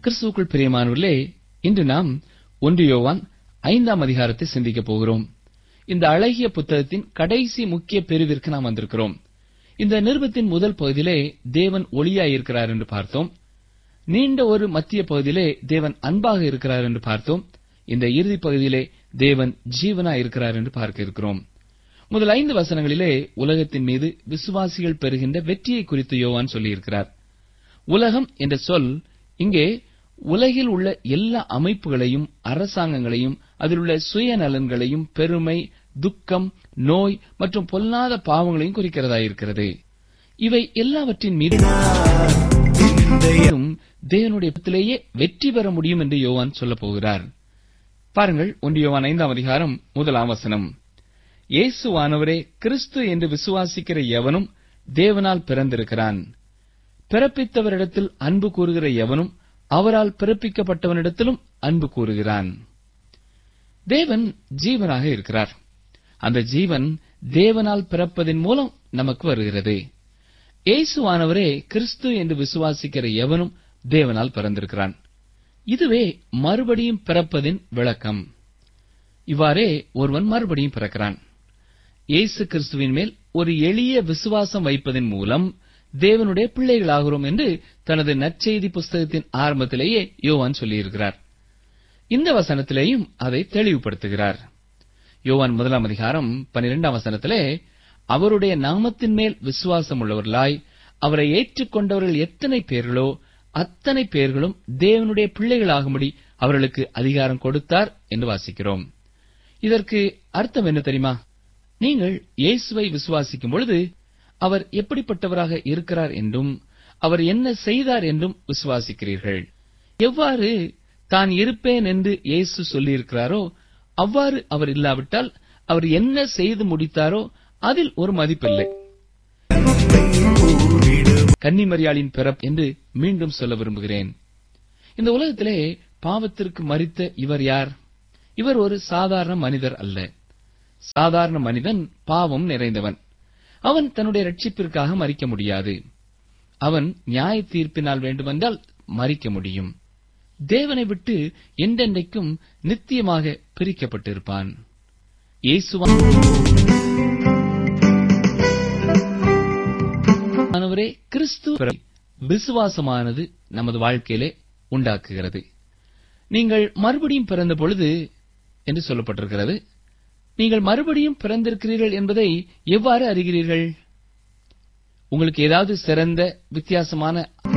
கிறிஸ்துவுக்குள் பிரியமானவர்களே இன்று நாம் ஒன்று யோவான் ஐந்தாம் அதிகாரத்தை சிந்திக்கப் போகிறோம் இந்த அழகிய புத்தகத்தின் கடைசி முக்கிய பிரிவிற்கு நாம் வந்திருக்கிறோம் இந்த நிருபத்தின் முதல் பகுதியிலே தேவன் ஒளியாயிருக்கிறார் என்று பார்த்தோம் நீண்ட ஒரு மத்திய பகுதியிலே தேவன் அன்பாக இருக்கிறார் என்று பார்த்தோம் இந்த இறுதி பகுதியிலே தேவன் ஜீவனாய் இருக்கிறார் என்று பார்க்க இருக்கிறோம் முதல் ஐந்து வசனங்களிலே உலகத்தின் மீது விசுவாசிகள் பெறுகின்ற வெற்றியை குறித்து யோவான் சொல்லியிருக்கிறார் உலகம் என்ற சொல் இங்கே உலகில் உள்ள எல்லா அமைப்புகளையும் அரசாங்கங்களையும் அதில் உள்ள சுயநலன்களையும் பெருமை துக்கம் நோய் மற்றும் பொல்லாத பாவங்களையும் குறிக்கிறதா இருக்கிறது இவை எல்லாவற்றின் மீது தேவனுடைய பத்திலேயே வெற்றி பெற முடியும் என்று யோவான் சொல்லப் போகிறார் பாருங்கள் ஒன்று யோவான் ஐந்தாம் அதிகாரம் முதலாம் வசனம் இயேசுவானவரே கிறிஸ்து என்று விசுவாசிக்கிற எவனும் தேவனால் பிறந்திருக்கிறான் பிறப்பித்தவரிடத்தில் அன்பு கூறுகிற எவனும் அவரால் பிறப்பிக்கப்பட்டவனிடத்திலும் அன்பு கூறுகிறான் தேவன் ஜீவனாக இருக்கிறார் அந்த ஜீவன் தேவனால் பிறப்பதின் மூலம் நமக்கு வருகிறது இயேசுவானவரே கிறிஸ்து என்று விசுவாசிக்கிற எவனும் தேவனால் பிறந்திருக்கிறான் இதுவே மறுபடியும் பிறப்பதின் விளக்கம் இவ்வாறே ஒருவன் மறுபடியும் பிறக்கிறான் இயேசு கிறிஸ்துவின் மேல் ஒரு எளிய விசுவாசம் வைப்பதன் மூலம் தேவனுடைய பிள்ளைகளாகிறோம் என்று தனது நற்செய்தி புஸ்தகத்தின் ஆரம்பத்திலேயே யோவான் சொல்லியிருக்கிறார் இந்த வசனத்திலேயும் அதை தெளிவுபடுத்துகிறார் யோவான் முதலாம் அதிகாரம் பனிரெண்டாம் வசனத்திலே அவருடைய நாமத்தின் மேல் விசுவாசம் உள்ளவர்களாய் அவரை ஏற்றுக்கொண்டவர்கள் எத்தனை பேர்களோ அத்தனை பேர்களும் தேவனுடைய பிள்ளைகளாகும்படி அவர்களுக்கு அதிகாரம் கொடுத்தார் என்று வாசிக்கிறோம் இதற்கு அர்த்தம் என்ன தெரியுமா நீங்கள் இயேசுவை விசுவாசிக்கும் பொழுது அவர் எப்படிப்பட்டவராக இருக்கிறார் என்றும் அவர் என்ன செய்தார் என்றும் விசுவாசிக்கிறீர்கள் எவ்வாறு தான் இருப்பேன் என்று இயேசு சொல்லியிருக்கிறாரோ அவ்வாறு அவர் இல்லாவிட்டால் அவர் என்ன செய்து முடித்தாரோ அதில் ஒரு மதிப்பில்லை கன்னிமரியாளின் பிறப் என்று மீண்டும் சொல்ல விரும்புகிறேன் இந்த உலகத்திலே பாவத்திற்கு மறித்த இவர் யார் இவர் ஒரு சாதாரண மனிதர் அல்ல சாதாரண மனிதன் பாவம் நிறைந்தவன் அவன் தன்னுடைய ரட்சிப்பிற்காக மறிக்க முடியாது அவன் நியாய தீர்ப்பினால் வேண்டுமென்றால் மறிக்க முடியும் தேவனை விட்டு என்றென்றைக்கும் நித்தியமாக பிரிக்கப்பட்டிருப்பான் இயேசுவானவரே கிறிஸ்து விசுவாசமானது நமது வாழ்க்கையிலே உண்டாக்குகிறது நீங்கள் மறுபடியும் பிறந்த பொழுது என்று சொல்லப்பட்டிருக்கிறது நீங்கள் மறுபடியும் பிறந்திருக்கிறீர்கள் என்பதை எவ்வாறு அறிகிறீர்கள் உங்களுக்கு ஏதாவது சிறந்த வித்தியாசமான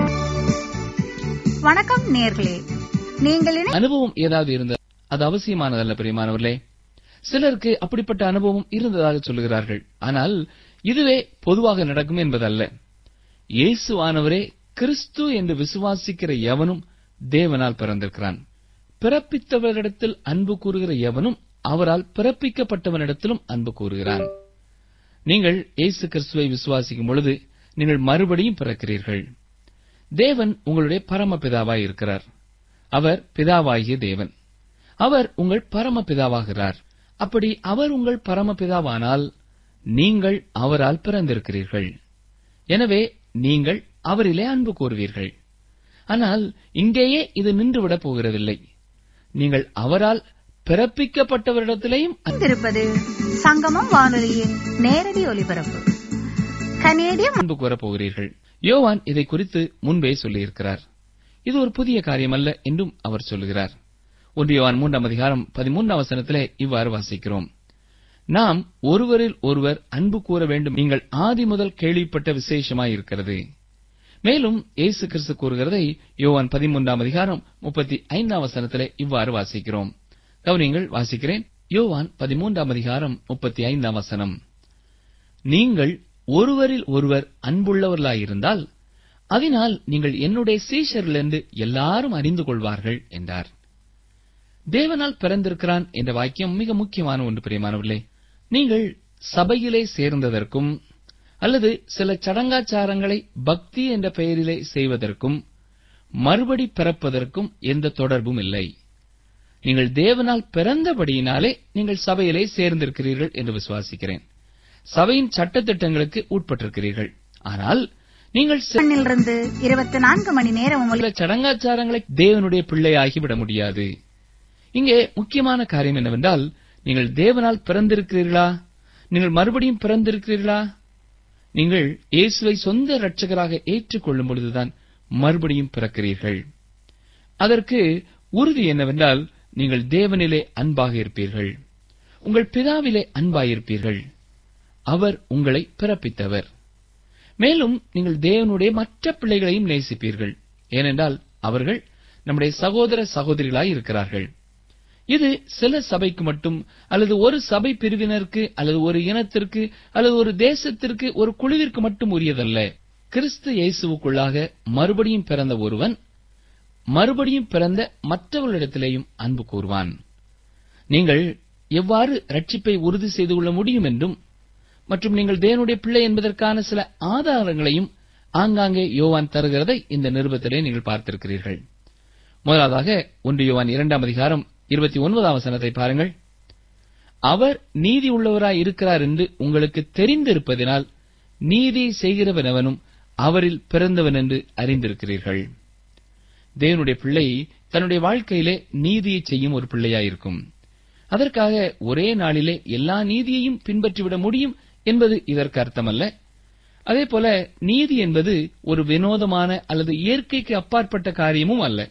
வணக்கம் நேர்களே நீங்கள் இணை- அனுபவம் ஏதாவது இருந்தது அது அவசியமானதல்ல பிரியமானவர்களே சிலருக்கு அப்படிப்பட்ட அனுபவம் இருந்ததாக சொல்லுகிறார்கள் ஆனால் இதுவே பொதுவாக நடக்கும் என்பதல்ல இயேசுவானவரே கிறிஸ்து என்று விசுவாசிக்கிற எவனும் தேவனால் பிறந்திருக்கிறான் பிறப்பித்தவரிடத்தில் அன்பு கூறுகிற எவனும் அவரால் பிறப்பிக்கப்பட்டவனிடத்திலும் அன்பு கூறுகிறான் நீங்கள் இயேசு கிறிஸ்துவை விசுவாசிக்கும் பொழுது நீங்கள் மறுபடியும் பிறக்கிறீர்கள் தேவன் உங்களுடைய பரமபிதாவாய் இருக்கிறார் அவர் பிதாவாகிய தேவன் அவர் உங்கள் பரமபிதாவாகிறார் அப்படி அவர் உங்கள் பரமபிதாவானால் நீங்கள் அவரால் பிறந்திருக்கிறீர்கள் எனவே நீங்கள் அவரிலே அன்பு கூறுவீர்கள் ஆனால் இங்கேயே இது நின்றுவிடப் போகிறதில்லை நீங்கள் அவரால் பிறப்பிக்கப்பட்டவரிடத்திலேயும் இருப்பது சங்கமம் வானொலியின் நேரடி ஒலிபரப்பு கனேடிய அன்பு கூறப் போகிறீர்கள் யோவான் இதை குறித்து முன்பே சொல்லியிருக்கிறார் இது ஒரு புதிய காரியமல்ல என்றும் அவர் சொல்லுகிறார் ஒன்று யோவான் மூன்றாம் அதிகாரம் பதிமூன்றாம் வசனத்திலே இவ்வாறு வாசிக்கிறோம் நாம் ஒருவரில் ஒருவர் அன்பு கூற வேண்டும் நீங்கள் ஆதி முதல் கேள்விப்பட்ட விசேஷமாயிருக்கிறது மேலும் இயேசு கிறிஸ்து கூறுகிறதை யோவான் பதிமூன்றாம் அதிகாரம் முப்பத்தி ஐந்தாம் வசனத்திலே இவ்வாறு வாசிக்கிறோம் கவனிங்கள் வாசிக்கிறேன் யோவான் பதிமூன்றாம் அதிகாரம் முப்பத்தி ஐந்தாம் வசனம் நீங்கள் ஒருவரில் ஒருவர் அன்புள்ளவர்களாயிருந்தால் அதனால் நீங்கள் என்னுடைய சீஷர்கள் என்று எல்லாரும் அறிந்து கொள்வார்கள் என்றார் தேவனால் பிறந்திருக்கிறான் என்ற வாக்கியம் மிக முக்கியமான ஒன்று பிரியமானவர்களே நீங்கள் சபையிலே சேர்ந்ததற்கும் அல்லது சில சடங்காச்சாரங்களை பக்தி என்ற பெயரிலே செய்வதற்கும் மறுபடி பிறப்பதற்கும் எந்த தொடர்பும் இல்லை நீங்கள் தேவனால் பிறந்தபடியினாலே நீங்கள் சபையிலே சேர்ந்திருக்கிறீர்கள் என்று விசுவாசிக்கிறேன் சபையின் சட்டத்திட்டங்களுக்கு உட்பட்டிருக்கிறீர்கள் ஆனால் நீங்கள் சில மண்ணிலிருந்து இருபத்தி நான்கு மணி நேரம் ஒளி சடங்காச்சாரங்களை தேவனுடைய பிள்ளையாகி விட முடியாது இங்கே முக்கியமான காரியம் என்னவென்றால் நீங்கள் தேவனால் பிறந்திருக்கிறீர்களா நீங்கள் மறுபடியும் பிறந்திருக்கிறீர்களா நீங்கள் இயேசுவை சொந்த இரட்சகராக ஏற்றுக்கொள்ளும் பொழுதுதான் மறுபடியும் பிறக்கிறீர்கள் அதற்கு உறுதி என்னவென்றால் நீங்கள் தேவனிலே அன்பாக இருப்பீர்கள் உங்கள் பிதாவிலே அன்பாயிருப்பீர்கள் அவர் உங்களை பிறப்பித்தவர் மேலும் நீங்கள் தேவனுடைய மற்ற பிள்ளைகளையும் நேசிப்பீர்கள் ஏனென்றால் அவர்கள் நம்முடைய சகோதர சகோதரிகளாய் இருக்கிறார்கள் இது சில சபைக்கு மட்டும் அல்லது ஒரு சபை பிரிவினருக்கு அல்லது ஒரு இனத்திற்கு அல்லது ஒரு தேசத்திற்கு ஒரு குழுவிற்கு மட்டும் உரியதல்ல கிறிஸ்து இயேசுவுக்குள்ளாக மறுபடியும் பிறந்த ஒருவன் மறுபடியும் பிறந்த மற்றவர்களிடத்திலேயும் அன்பு கூறுவான் நீங்கள் எவ்வாறு ரட்சிப்பை உறுதி செய்து கொள்ள முடியும் என்றும் மற்றும் நீங்கள் தேவனுடைய பிள்ளை என்பதற்கான சில ஆதாரங்களையும் ஆங்காங்கே யோவான் தருகிறதை இந்த நிருபத்திலே நீங்கள் பார்த்திருக்கிறீர்கள் முதலாவதாக ஒன்று யோவான் இரண்டாம் அதிகாரம் இருபத்தி ஒன்பதாம் வசனத்தை பாருங்கள் அவர் நீதி உள்ளவராய் இருக்கிறார் என்று உங்களுக்கு தெரிந்திருப்பதினால் நீதி செய்கிறவனவனும் அவரில் பிறந்தவன் என்று அறிந்திருக்கிறீர்கள் தேவனுடைய பிள்ளை தன்னுடைய வாழ்க்கையிலே நீதியை செய்யும் ஒரு பிள்ளையாயிருக்கும் அதற்காக ஒரே நாளிலே எல்லா நீதியையும் பின்பற்றிவிட முடியும் என்பது இதற்கு அர்த்தமல்ல அதேபோல நீதி என்பது ஒரு வினோதமான அல்லது இயற்கைக்கு அப்பாற்பட்ட காரியமும் அல்ல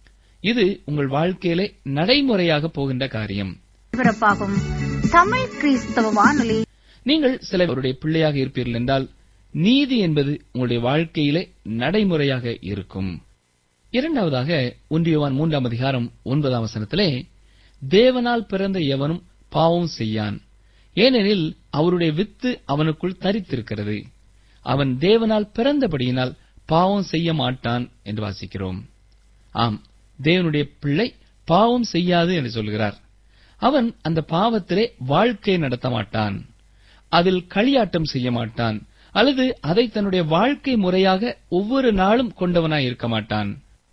இது உங்கள் வாழ்க்கையிலே நடைமுறையாக போகின்ற காரியம் ஒலிபரப்பாகும் தமிழ் கிறிஸ்தவ வானொலி நீங்கள் சிலருடைய பிள்ளையாக இருப்பீர்கள் என்றால் நீதி என்பது உங்களுடைய வாழ்க்கையிலே நடைமுறையாக இருக்கும் இரண்டாவதாக ஒன்றியவான் மூன்றாம் அதிகாரம் ஒன்பதாம் வசனத்திலே தேவனால் பிறந்த எவனும் பாவம் செய்யான் ஏனெனில் அவருடைய வித்து அவனுக்குள் தரித்திருக்கிறது அவன் தேவனால் பிறந்தபடியினால் பாவம் செய்ய மாட்டான் என்று வாசிக்கிறோம் ஆம் தேவனுடைய பிள்ளை பாவம் செய்யாது என்று சொல்கிறார் அவன் அந்த பாவத்திலே வாழ்க்கை நடத்த மாட்டான் அதில் களியாட்டம் செய்ய மாட்டான் அல்லது அதை தன்னுடைய வாழ்க்கை முறையாக ஒவ்வொரு நாளும் கொண்டவனாய் இருக்க மாட்டான்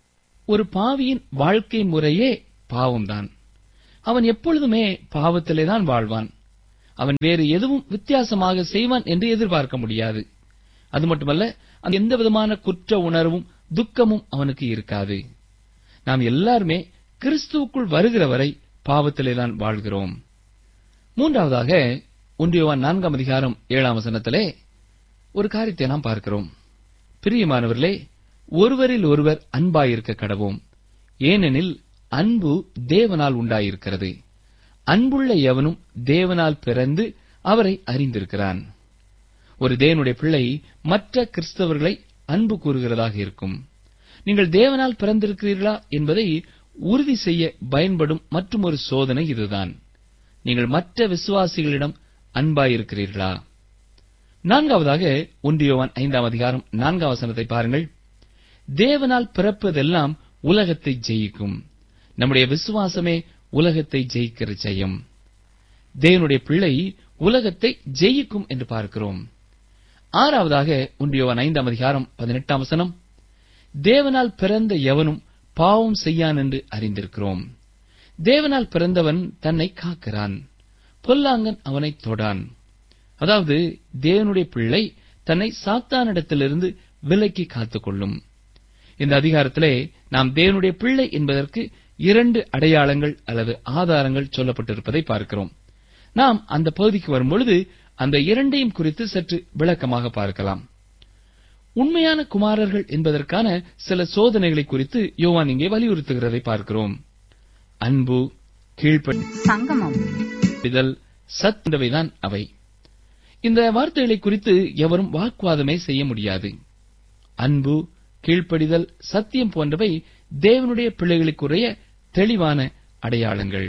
ஒரு பாவியின் வாழ்க்கை முறையே பாவம்தான் அவன் எப்பொழுதுமே பாவத்திலேதான் வாழ்வான் அவன் வேறு எதுவும் வித்தியாசமாக செய்வான் என்று எதிர்பார்க்க முடியாது அது மட்டுமல்ல அந்த எந்த விதமான குற்ற உணர்வும் துக்கமும் அவனுக்கு இருக்காது நாம் எல்லாருமே கிறிஸ்துவுக்குள் வருகிற வரை பாவத்திலேதான் வாழ்கிறோம் மூன்றாவதாக ஒன்றியவான் நான்காம் அதிகாரம் ஏழாம் வசனத்திலே ஒரு காரியத்தை நாம் பார்க்கிறோம் பிரியமானவர்களே ஒருவரில் ஒருவர் அன்பாயிருக்க கடவோம் ஏனெனில் அன்பு தேவனால் உண்டாயிருக்கிறது அன்புள்ள எவனும் தேவனால் பிறந்து அவரை அறிந்திருக்கிறான் ஒரு தேவனுடைய பிள்ளை மற்ற கிறிஸ்தவர்களை அன்பு கூறுகிறதாக இருக்கும் நீங்கள் தேவனால் பிறந்திருக்கிறீர்களா என்பதை உறுதி செய்ய பயன்படும் மற்றும் ஒரு சோதனை இதுதான் நீங்கள் மற்ற விசுவாசிகளிடம் அன்பாயிருக்கிறீர்களா நான்காவதாக ஒன்றியோவான் ஐந்தாம் அதிகாரம் நான்காம் வசனத்தை பாருங்கள் தேவனால் பிறப்பதெல்லாம் உலகத்தை ஜெயிக்கும் நம்முடைய விசுவாசமே உலகத்தை ஜெயிக்கிற ஜெயம் தேவனுடைய பிள்ளை உலகத்தை ஜெயிக்கும் என்று பார்க்கிறோம் ஆறாவதாக ஒன்றியோவான் ஐந்தாம் அதிகாரம் பதினெட்டாம் வசனம் தேவனால் பிறந்த எவனும் பாவம் செய்யான் என்று அறிந்திருக்கிறோம் தேவனால் பிறந்தவன் தன்னை காக்கிறான் பொல்லாங்கன் அவனை தொடான் அதாவது தேவனுடைய பிள்ளை தன்னை சாத்தானிடத்திலிருந்து விலக்கி காத்துக்கொள்ளும் இந்த அதிகாரத்திலே நாம் தேவனுடைய பிள்ளை என்பதற்கு இரண்டு அடையாளங்கள் அல்லது ஆதாரங்கள் சொல்லப்பட்டிருப்பதை பார்க்கிறோம் நாம் அந்த பகுதிக்கு வரும்பொழுது அந்த இரண்டையும் குறித்து சற்று விளக்கமாக பார்க்கலாம் உண்மையான குமாரர்கள் என்பதற்கான சில சோதனைகளை குறித்து யோவான் இங்கே வலியுறுத்துகிறதை பார்க்கிறோம் அன்பு சங்கமம் கீழ்ப்படிதல் சத்தவைதான் அவை இந்த வார்த்தைகளை குறித்து எவரும் வாக்குவாதமே செய்ய முடியாது அன்பு கீழ்ப்படிதல் சத்தியம் போன்றவை தேவனுடைய பிள்ளைகளுக்குரிய தெளிவான அடையாளங்கள்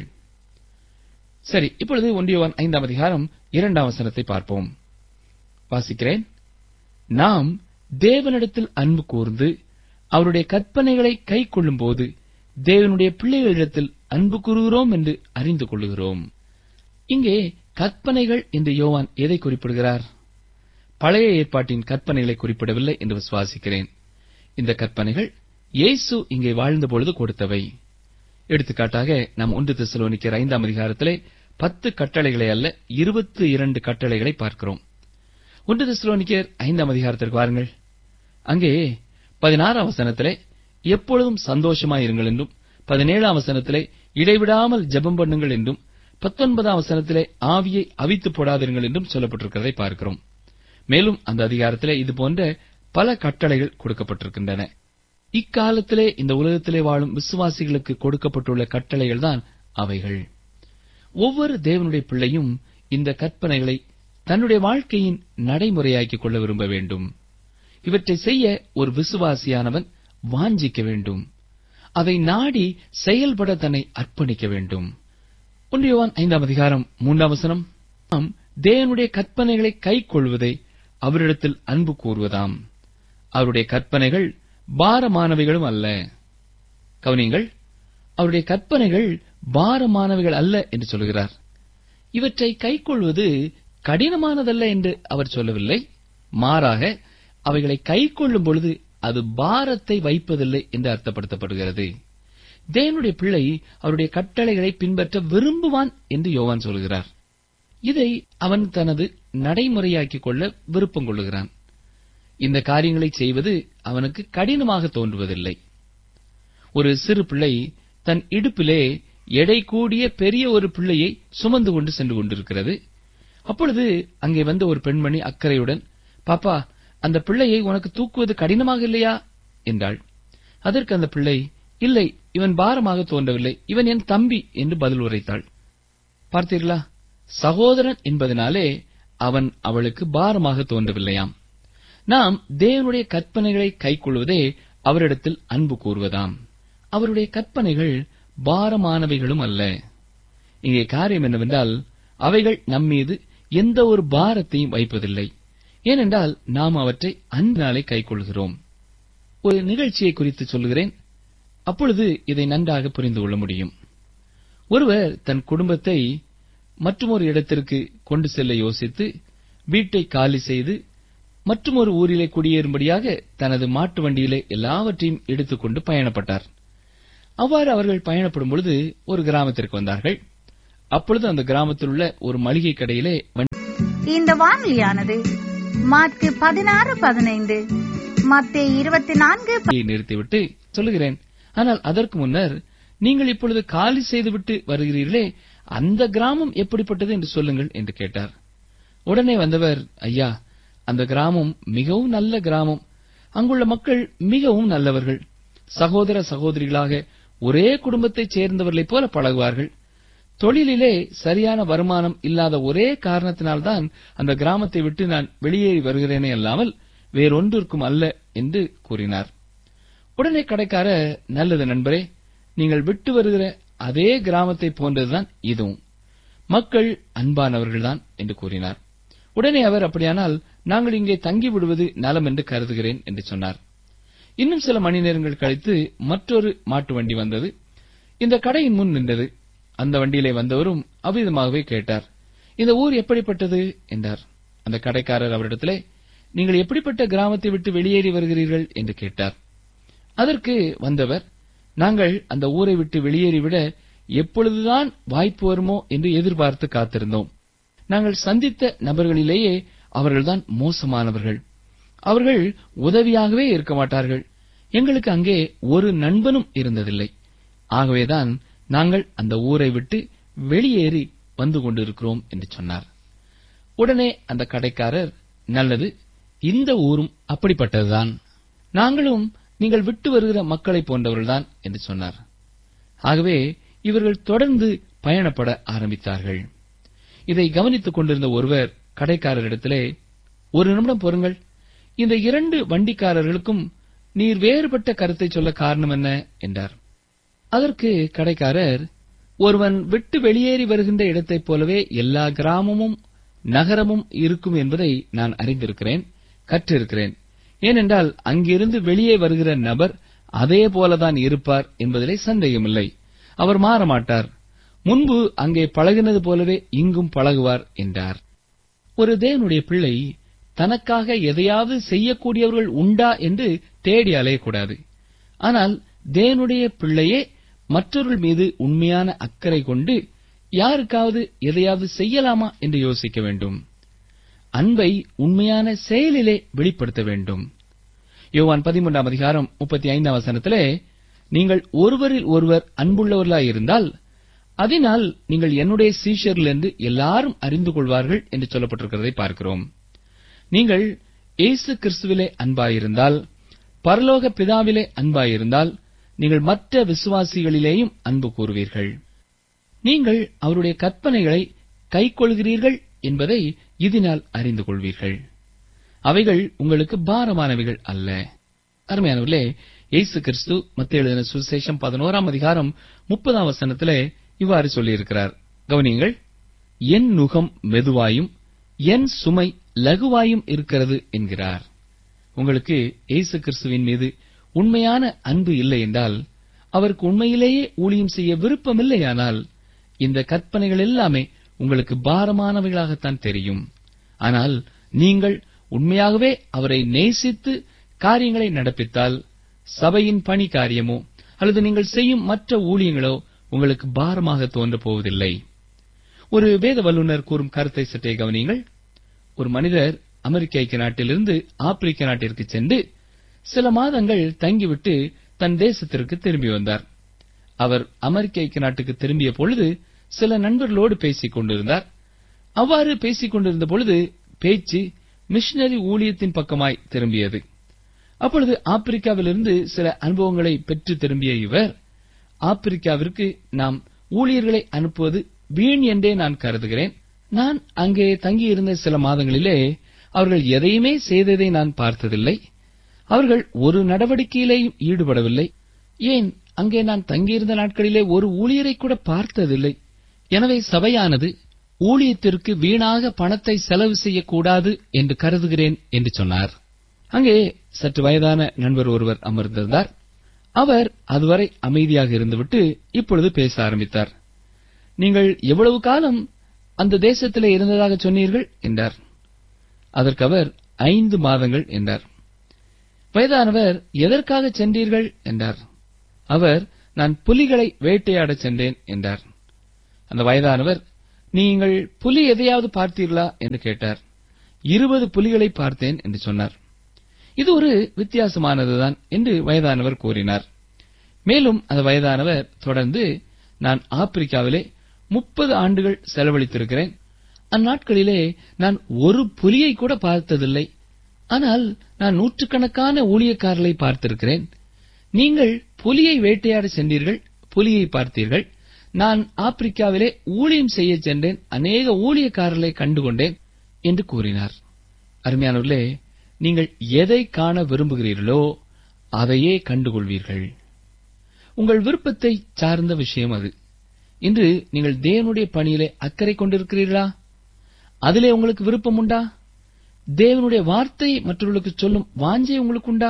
சரி இப்பொழுது ஒன்றியவான் ஐந்தாம் அதிகாரம் இரண்டாம் வசனத்தை பார்ப்போம் வாசிக்கிறேன் நாம் தேவனிடத்தில் அன்பு கூர்ந்து அவருடைய கற்பனைகளை கை கொள்ளும்போது தேவனுடைய பிள்ளைகளிடத்தில் அன்பு கூறுகிறோம் என்று அறிந்து கொள்ளுகிறோம் இங்கே கற்பனைகள் என்று யோவான் எதை குறிப்பிடுகிறார் பழைய ஏற்பாட்டின் கற்பனைகளை குறிப்பிடவில்லை என்று விசுவாசிக்கிறேன் இந்த கற்பனைகள் இயேசு இங்கே வாழ்ந்தபொழுது கொடுத்தவை எடுத்துக்காட்டாக நாம் ஒன்று திசலோனிக்கர் ஐந்தாம் அதிகாரத்திலே பத்து கட்டளைகளை அல்ல இருபத்தி இரண்டு கட்டளைகளை பார்க்கிறோம் ஒன்று திசலோனிக்கர் ஐந்தாம் அதிகாரத்திற்கு வாருங்கள் அங்கே பதினாறாம் வசனத்திலே எப்பொழுதும் சந்தோஷமாயிருங்கள் என்றும் பதினேழாம் வசனத்திலே இடைவிடாமல் ஜெபம் பண்ணுங்கள் என்றும் பத்தொன்பதாம் வசனத்திலே ஆவியை அவித்து போடாதிருங்கள் என்றும் சொல்லப்பட்டிருக்கிறதை பார்க்கிறோம் மேலும் அந்த அதிகாரத்திலே இது போன்ற பல கட்டளைகள் கொடுக்கப்பட்டிருக்கின்றன இக்காலத்திலே இந்த உலகத்திலே வாழும் விசுவாசிகளுக்கு கொடுக்கப்பட்டுள்ள கட்டளைகள் தான் அவைகள் ஒவ்வொரு தேவனுடைய பிள்ளையும் இந்த கற்பனைகளை தன்னுடைய வாழ்க்கையின் நடைமுறையாக்கிக் கொள்ள விரும்ப வேண்டும் இவற்றை செய்ய ஒரு விசுவாசியானவன் வாஞ்சிக்க வேண்டும் அதை நாடி செயல்பட தன்னை அர்ப்பணிக்க வேண்டும் ஒன்றியவான் ஐந்தாம் அதிகாரம் மூன்றாம் வசனம் நாம் தேவனுடைய கற்பனைகளை கைக்கொள்வதை அவரிடத்தில் அன்பு கூறுவதாம் அவருடைய கற்பனைகள் பாரமானவைகளும் அல்ல கவனியங்கள் அவருடைய கற்பனைகள் பாரமானவைகள் அல்ல என்று சொல்கிறார் இவற்றை கைக்கொள்வது கடினமானதல்ல என்று அவர் சொல்லவில்லை மாறாக அவைகளை கைக்கொள்ளும் பொழுது அது பாரத்தை வைப்பதில்லை என்று அர்த்தப்படுத்தப்படுகிறது தேவனுடைய பிள்ளை அவருடைய கட்டளைகளை பின்பற்ற விரும்புவான் என்று யோவான் சொல்கிறார் இதை அவன் தனது நடைமுறையாக்கிக் கொள்ள விருப்பம் கொள்ளுகிறான் இந்த காரியங்களை செய்வது அவனுக்கு கடினமாக தோன்றுவதில்லை ஒரு சிறு பிள்ளை தன் இடுப்பிலே எடை கூடிய பெரிய ஒரு பிள்ளையை சுமந்து கொண்டு சென்று கொண்டிருக்கிறது அப்பொழுது அங்கே வந்த ஒரு பெண்மணி அக்கறையுடன் பாப்பா அந்த பிள்ளையை உனக்கு தூக்குவது கடினமாக இல்லையா என்றாள் அதற்கு அந்த பிள்ளை இல்லை இவன் பாரமாக தோன்றவில்லை இவன் என் தம்பி என்று பதில் உரைத்தாள் பார்த்தீர்களா சகோதரன் என்பதனாலே அவன் அவளுக்கு பாரமாக தோன்றவில்லையாம் நாம் தேவனுடைய கற்பனைகளை கைக்கொள்வதே அவரிடத்தில் அன்பு கூறுவதாம் அவருடைய கற்பனைகள் பாரமானவைகளும் அல்ல இங்கே காரியம் என்னவென்றால் அவைகள் நம்மீது எந்த ஒரு பாரத்தையும் வைப்பதில்லை ஏனென்றால் நாம் அவற்றை அன்பினாலே கைக்கொள்கிறோம் ஒரு நிகழ்ச்சியை குறித்து சொல்லுகிறேன் அப்பொழுது இதை நன்றாக புரிந்து கொள்ள முடியும் ஒருவர் தன் குடும்பத்தை மற்றொரு இடத்திற்கு கொண்டு செல்ல யோசித்து வீட்டை காலி செய்து மற்றொரு ஊரிலே குடியேறும்படியாக தனது மாட்டு வண்டியிலே எல்லாவற்றையும் எடுத்துக்கொண்டு பயணப்பட்டார் அவ்வாறு அவர்கள் பயணப்படும் பொழுது ஒரு கிராமத்திற்கு வந்தார்கள் அப்பொழுது அந்த கிராமத்தில் உள்ள ஒரு மளிகை கடையிலே வண்டி இந்த வானொலியானது மார்க்கு பதினாறு பதினைந்து மத்திய இருபத்தி நான்கு வண்டியை நிறுத்திவிட்டு சொல்லுகிறேன் ஆனால் அதற்கு முன்னர் நீங்கள் இப்பொழுது காலி செய்துவிட்டு வருகிறீர்களே அந்த கிராமம் எப்படிப்பட்டது என்று சொல்லுங்கள் என்று கேட்டார் உடனே வந்தவர் ஐயா அந்த கிராமம் மிகவும் நல்ல கிராமம் அங்குள்ள மக்கள் மிகவும் நல்லவர்கள் சகோதர சகோதரிகளாக ஒரே குடும்பத்தைச் சேர்ந்தவர்களைப் போல பழகுவார்கள் தொழிலிலே சரியான வருமானம் இல்லாத ஒரே காரணத்தினால்தான் அந்த கிராமத்தை விட்டு நான் வெளியேறி வருகிறேனே அல்லாமல் வேறொன்றிற்கும் அல்ல என்று கூறினார் உடனே கடைக்கார நல்லது நண்பரே நீங்கள் விட்டு வருகிற அதே கிராமத்தை போன்றதுதான் இதுவும் மக்கள் அன்பானவர்கள்தான் என்று கூறினார் உடனே அவர் அப்படியானால் நாங்கள் இங்கே தங்கி விடுவது நலம் என்று கருதுகிறேன் என்று சொன்னார் இன்னும் சில மணி நேரங்கள் கழித்து மற்றொரு மாட்டு வண்டி வந்தது இந்த கடையின் முன் நின்றது அந்த வண்டியிலே வந்தவரும் அவ்விதமாகவே கேட்டார் இந்த ஊர் எப்படிப்பட்டது என்றார் அந்த கடைக்காரர் அவரிடத்திலே நீங்கள் எப்படிப்பட்ட கிராமத்தை விட்டு வெளியேறி வருகிறீர்கள் என்று கேட்டார் அதற்கு வந்தவர் நாங்கள் அந்த ஊரை விட்டு வெளியேறிவிட எப்பொழுதுதான் வாய்ப்பு வருமோ என்று எதிர்பார்த்து காத்திருந்தோம் நாங்கள் சந்தித்த நபர்களிலேயே அவர்கள்தான் மோசமானவர்கள் அவர்கள் உதவியாகவே இருக்க மாட்டார்கள் எங்களுக்கு அங்கே ஒரு நண்பனும் இருந்ததில்லை ஆகவேதான் நாங்கள் அந்த ஊரை விட்டு வெளியேறி வந்து கொண்டிருக்கிறோம் என்று சொன்னார் உடனே அந்த கடைக்காரர் நல்லது இந்த ஊரும் அப்படிப்பட்டதுதான் நாங்களும் நீங்கள் விட்டு வருகிற மக்களைப் போன்றவர்கள்தான் என்று சொன்னார் ஆகவே இவர்கள் தொடர்ந்து பயணப்பட ஆரம்பித்தார்கள் இதை கவனித்துக் கொண்டிருந்த ஒருவர் கடைக்காரரிடத்திலே ஒரு நிமிடம் பொறுங்கள் இந்த இரண்டு வண்டிக்காரர்களுக்கும் நீர் வேறுபட்ட கருத்தை சொல்ல காரணம் என்ன என்றார் அதற்கு கடைக்காரர் ஒருவன் விட்டு வெளியேறி வருகின்ற இடத்தைப் போலவே எல்லா கிராமமும் நகரமும் இருக்கும் என்பதை நான் அறிந்திருக்கிறேன் கற்றிருக்கிறேன் ஏனென்றால் அங்கிருந்து வெளியே வருகிற நபர் அதே போலதான் இருப்பார் என்பதிலே சந்தேகமில்லை அவர் மாறமாட்டார் முன்பு அங்கே பழகினது போலவே இங்கும் பழகுவார் என்றார் ஒரு தேவனுடைய பிள்ளை தனக்காக எதையாவது செய்யக்கூடியவர்கள் உண்டா என்று தேடி அலையக்கூடாது ஆனால் தேவனுடைய பிள்ளையே மற்றவர்கள் மீது உண்மையான அக்கறை கொண்டு யாருக்காவது எதையாவது செய்யலாமா என்று யோசிக்க வேண்டும் அன்பை உண்மையான செயலிலே வெளிப்படுத்த வேண்டும் யோவான் பதிமூன்றாம் அதிகாரம் முப்பத்தி ஐந்தாம் வசனத்திலே நீங்கள் ஒருவரில் ஒருவர் அன்புள்ளவர்களாயிருந்தால் அதனால் நீங்கள் என்னுடைய சீஷர்கள் என்று எல்லாரும் அறிந்து கொள்வார்கள் என்று சொல்லப்பட்டிருக்கிறதை பார்க்கிறோம் நீங்கள் இயேசு கிறிஸ்துவிலே அன்பாயிருந்தால் பரலோக பிதாவிலே அன்பாயிருந்தால் நீங்கள் மற்ற விசுவாசிகளிலேயும் அன்பு கூறுவீர்கள் நீங்கள் அவருடைய கற்பனைகளை கைக்கொள்கிறீர்கள் என்பதை இதனால் அறிந்து கொள்வீர்கள் அவைகள் உங்களுக்கு பாரமானவைகள் அல்ல அருமையானவர்களே இயேசு கிறிஸ்து மத்திய எழுதின சுவிசேஷம் பதினோராம் அதிகாரம் முப்பதாம் வசனத்திலே இவ்வாறு சொல்லியிருக்கிறார் கவனியுங்கள் என் நுகம் மெதுவாயும் என் சுமை லகுவாயும் இருக்கிறது என்கிறார் உங்களுக்கு இயேசு கிறிஸ்துவின் மீது உண்மையான அன்பு இல்லை என்றால் அவருக்கு உண்மையிலேயே ஊழியம் செய்ய விருப்பமில்லையானால் இந்த கற்பனைகள் எல்லாமே உங்களுக்கு பாரமானவைகளாகத்தான் தெரியும் ஆனால் நீங்கள் உண்மையாகவே அவரை நேசித்து காரியங்களை நடப்பித்தால் சபையின் பணி காரியமோ அல்லது நீங்கள் செய்யும் மற்ற ஊழியங்களோ உங்களுக்கு பாரமாக தோன்றப் போவதில்லை ஒரு வேத வல்லுநர் கூறும் கருத்தை சற்றே கவனியுங்கள் ஒரு மனிதர் அமெரிக்க ஐக்கிய நாட்டிலிருந்து ஆப்பிரிக்க நாட்டிற்கு சென்று சில மாதங்கள் தங்கிவிட்டு தன் தேசத்திற்கு திரும்பி வந்தார் அவர் அமெரிக்க ஐக்கிய நாட்டுக்கு திரும்பிய பொழுது சில நண்பர்களோடு பேசிக் கொண்டிருந்தார் அவ்வாறு பேசிக் கொண்டிருந்த பொழுது பேச்சு மிஷனரி ஊழியத்தின் பக்கமாய் திரும்பியது அப்பொழுது ஆப்பிரிக்காவிலிருந்து சில அனுபவங்களை பெற்று திரும்பிய இவர் ஆப்பிரிக்காவிற்கு நாம் ஊழியர்களை அனுப்புவது வீண் என்றே நான் கருதுகிறேன் நான் அங்கே தங்கியிருந்த சில மாதங்களிலே அவர்கள் எதையுமே செய்ததை நான் பார்த்ததில்லை அவர்கள் ஒரு நடவடிக்கையிலேயும் ஈடுபடவில்லை ஏன் அங்கே நான் தங்கியிருந்த நாட்களிலே ஒரு ஊழியரை கூட பார்த்ததில்லை எனவே சபையானது ஊழியத்திற்கு வீணாக பணத்தை செலவு செய்யக்கூடாது என்று கருதுகிறேன் என்று சொன்னார் அங்கே சற்று வயதான நண்பர் ஒருவர் அமர்ந்திருந்தார் அவர் அதுவரை அமைதியாக இருந்துவிட்டு இப்பொழுது பேச ஆரம்பித்தார் நீங்கள் எவ்வளவு காலம் அந்த தேசத்திலே இருந்ததாக சொன்னீர்கள் என்றார் அதற்கு அவர் ஐந்து மாதங்கள் என்றார் வயதானவர் எதற்காக சென்றீர்கள் என்றார் அவர் நான் புலிகளை வேட்டையாடச் சென்றேன் என்றார் அந்த வயதானவர் நீங்கள் புலி எதையாவது பார்த்தீர்களா என்று கேட்டார் இருபது புலிகளை பார்த்தேன் என்று சொன்னார் இது ஒரு வித்தியாசமானதுதான் என்று வயதானவர் கூறினார் மேலும் அந்த வயதானவர் தொடர்ந்து நான் ஆப்பிரிக்காவிலே முப்பது ஆண்டுகள் செலவழித்திருக்கிறேன் அந்நாட்களிலே நான் ஒரு புலியை கூட பார்த்ததில்லை ஆனால் நான் நூற்றுக்கணக்கான ஊழியக்காரர்களை பார்த்திருக்கிறேன் நீங்கள் புலியை வேட்டையாட சென்றீர்கள் புலியை பார்த்தீர்கள் நான் ஆப்பிரிக்காவிலே ஊழியம் செய்ய சென்றேன் அநேக ஊழியக்காரர்களை கண்டுகொண்டேன் என்று கூறினார் அருமையானவர்களே நீங்கள் எதை காண விரும்புகிறீர்களோ அதையே கண்டுகொள்வீர்கள் உங்கள் விருப்பத்தை சார்ந்த விஷயம் அது இன்று நீங்கள் தேவனுடைய பணியிலே அக்கறை கொண்டிருக்கிறீர்களா அதிலே உங்களுக்கு விருப்பம் உண்டா தேவனுடைய வார்த்தை மற்றவர்களுக்கு சொல்லும் வாஞ்சை உங்களுக்கு உண்டா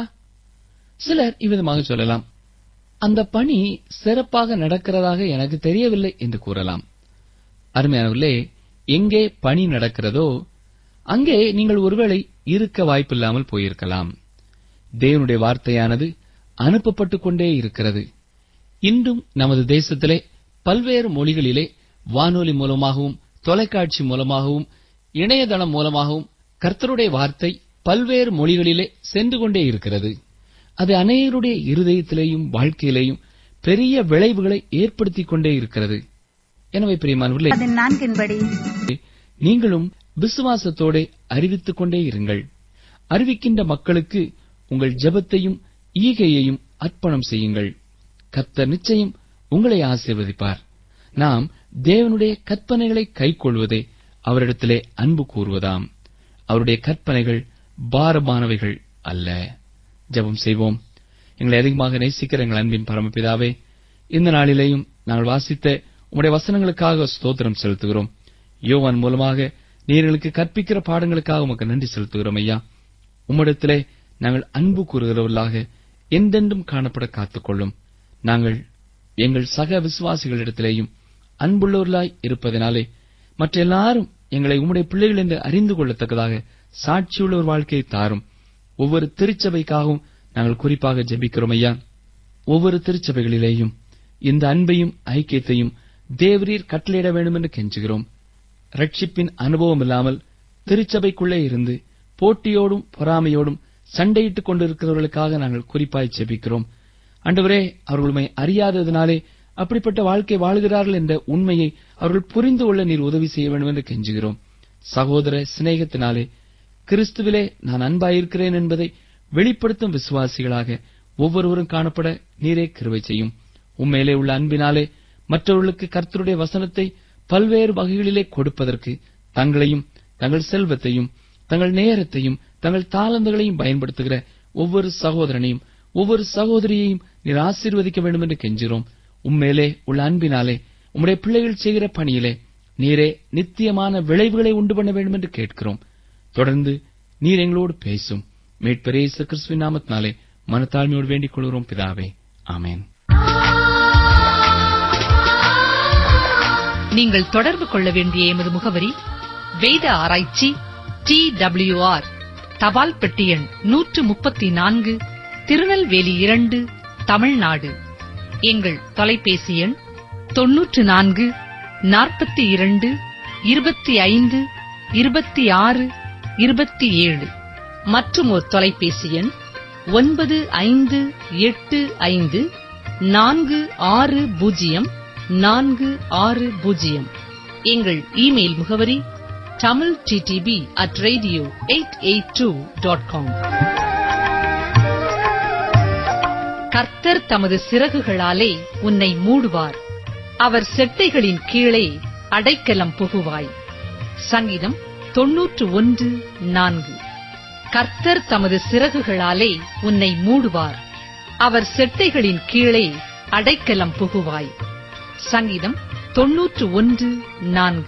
சிலர் இவ்விதமாக சொல்லலாம் அந்த பணி சிறப்பாக நடக்கிறதாக எனக்கு தெரியவில்லை என்று கூறலாம் அருமையானவர்களே எங்கே பணி நடக்கிறதோ அங்கே நீங்கள் ஒருவேளை இருக்க வாய்ப்பில்லாமல் போயிருக்கலாம் தேவனுடைய வார்த்தையானது அனுப்பப்பட்டுக் கொண்டே இருக்கிறது இன்றும் நமது தேசத்திலே பல்வேறு மொழிகளிலே வானொலி மூலமாகவும் தொலைக்காட்சி மூலமாகவும் இணையதளம் மூலமாகவும் கர்த்தருடைய வார்த்தை பல்வேறு மொழிகளிலே சென்று கொண்டே இருக்கிறது அது அநேகருடைய இருதயத்திலேயும் வாழ்க்கையிலேயும் பெரிய விளைவுகளை ஏற்படுத்திக் கொண்டே இருக்கிறது எனவே பிரியமானவர்களே அதன் நான்கின்படி நீங்களும் விசுவாசத்தோட அறிவித்துக் கொண்டே இருங்கள் அறிவிக்கின்ற மக்களுக்கு உங்கள் ஜெபத்தையும் ஈகையையும் அர்ப்பணம் செய்யுங்கள் கர்த்தர் நிச்சயம் உங்களை ஆசீர்வதிப்பார் நாம் தேவனுடைய கற்பனைகளை கைக்கொள்வதே அவரிடத்திலே அன்பு கூறுவதாம் அவருடைய கற்பனைகள் பாரமானவைகள் அல்ல ஜெபம் செய்வோம் எங்களை அதிகமாக நேசிக்கிற எங்கள் அன்பின் பரமபிதாவே இந்த நாளிலேயும் நாங்கள் வாசித்த உம்முடைய வசனங்களுக்காக ஸ்தோத்திரம் செலுத்துகிறோம் யோவான் மூலமாக நீர்களுக்கு கற்பிக்கிற பாடங்களுக்காக உமக்கு நன்றி செலுத்துகிறோம் ஐயா உம்மிடத்திலே நாங்கள் அன்பு கூறுகிறவர்களாக என்றென்றும் காணப்பட காத்துக்கொள்ளும் நாங்கள் எங்கள் சக விசுவாசிகளிடத்திலேயும் அன்புள்ளவர்களாய் இருப்பதனாலே மற்ற எல்லாரும் எங்களை உம்முடைய பிள்ளைகள் என்று அறிந்து கொள்ளத்தக்கதாக சாட்சியுள்ள ஒரு வாழ்க்கையை தாரும் ஒவ்வொரு திருச்சபைக்காகவும் நாங்கள் குறிப்பாக ஜெபிக்கிறோம் ஐயா ஒவ்வொரு திருச்சபைகளிலேயும் இந்த அன்பையும் ஐக்கியத்தையும் தேவரீர் கட்டளையிட வேண்டும் என்று கெஞ்சுகிறோம் ரட்சிப்பின் அனுபவம் இல்லாமல் திருச்சபைக்குள்ளே இருந்து போட்டியோடும் பொறாமையோடும் சண்டையிட்டுக் கொண்டிருக்கிறவர்களுக்காக நாங்கள் குறிப்பாய் செபிக்கிறோம் ஆண்டவரே அவர்களுமை அறியாததினாலே அப்படிப்பட்ட வாழ்க்கை வாழ்கிறார்கள் என்ற உண்மையை அவர்கள் புரிந்து கொள்ள நீர் உதவி செய்ய வேண்டும் என்று கெஞ்சுகிறோம் சகோதர சிநேகத்தினாலே கிறிஸ்துவிலே நான் அன்பாயிருக்கிறேன் என்பதை வெளிப்படுத்தும் விசுவாசிகளாக ஒவ்வொருவரும் காணப்பட நீரே கிருபை செய்யும் உண்மையிலே உள்ள அன்பினாலே மற்றவர்களுக்கு கர்த்தருடைய வசனத்தை பல்வேறு வகைகளிலே கொடுப்பதற்கு தங்களையும் தங்கள் செல்வத்தையும் தங்கள் நேரத்தையும் தங்கள் தாளந்துகளையும் பயன்படுத்துகிற ஒவ்வொரு சகோதரனையும் ஒவ்வொரு சகோதரியையும் நீர் ஆசீர்வதிக்க வேண்டும் என்று கெஞ்சுகிறோம் உண்மையிலே உள்ள அன்பினாலே உம்முடைய பிள்ளைகள் செய்கிற பணியிலே நீரே நித்தியமான விளைவுகளை உண்டு பண்ண வேண்டும் என்று கேட்கிறோம் தொடர்ந்து நீர் எங்களோடு பேசும் மீட்பரேசு கிறிஸ்துவின் நாமத்தினாலே மனத்தாழ்மையோடு வேண்டிக் கொள்கிறோம் பிதாவே ஆமென் நீங்கள் தொடர்பு கொள்ள வேண்டிய எமது முகவரி வேத ஆராய்ச்சி டி ஆர் தபால் பெட்டி எண் நூற்று முப்பத்தி நான்கு திருநெல்வேலி இரண்டு தமிழ்நாடு எங்கள் தொலைபேசி எண் தொன்னூற்று நான்கு நாற்பத்தி இரண்டு இருபத்தி ஐந்து இருபத்தி ஆறு இருபத்தி ஏழு மற்றும் ஒரு தொலைபேசி எண் ஒன்பது ஐந்து எட்டு ஐந்து நான்கு ஆறு பூஜ்ஜியம் நான்கு ஆறு பூஜ்ஜியம் எங்கள் இமெயில் முகவரி Tamil TDP at radio eight eight two dot com கர்த்தர் தமது சிறகுகளாலே உன்னை மூடுவார் அவர் செட்டைகளின் கீழே அடைக்கலம் புகுவாய் சங்கீதம் தொன்னூற்று ஒன்று நான்கு கர்த்தர் தமது சிறகுகளாலே உன்னை மூடுவார் அவர் செட்டைகளின் கீழே அடைக்கலம் புகுவாய் சங்கீதம் தொன்னூற்று ஒன்று நான்கு